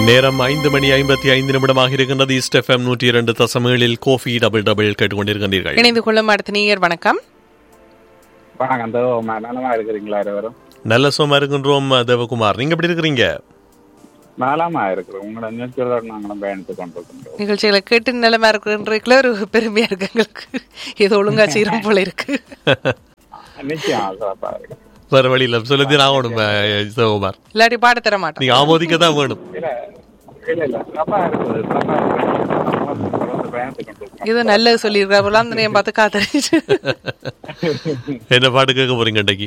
நேரம் ஐந்து மணி ஐம்பத்தி ஐந்து நிமிடமாக இருக்கின்றது ஈஸ்ட் எஃப்எம் நூற்றி இரண்டு தசமேழில் கோஃபி டபுள் டபுள் கேட்டுக்கொண்டிருக்கின்றீர்கள் இணைந்து கொள்ளும் அடுத்த நீயர் வணக்கம் வணக்கம் அந்த நலமா இருக்கிறீங்களா இருவரும் நல்ல சும்மா இருக்கின்றோம் தேவகுமார் நீங்க எப்படி இருக்கிறீங்க நலமா இருக்கிறோம் உங்களோட நிகழ்ச்சியோட நாங்களும் பயணித்து கொண்டிருக்கின்றோம் நிகழ்ச்சிகளை கேட்டு நிலைமை இருக்குன்றதுக்குள்ள ஒரு பெருமையா இருக்கு எங்களுக்கு ஏதோ ஒழுங்கா செய்யறோம் போல இருக்கு நிச்சயம் சிறப்பா இருக்கு வேற வழியில சொல்லி ஆகணும் அஹ், தேவகுமார் இல்லாட்டி பாட தர மாட்டோம் நீங்க ஆமோதிக்க தான் வேணும் இல்ல இல்ல இல்ல சிறப்பா இருக்குது சிறப்பா இருக்குது நாங்களும் தொடர்ந்து பயணித்து கொண்டிருக்கோம் ஏதோ நல்லது சொல்லியிருக்கா போல அந்த நேரம் பார்த்து காத்தடிச்சு என்ன பாட்டு கேட்க போறீங்க இன்றைக்கு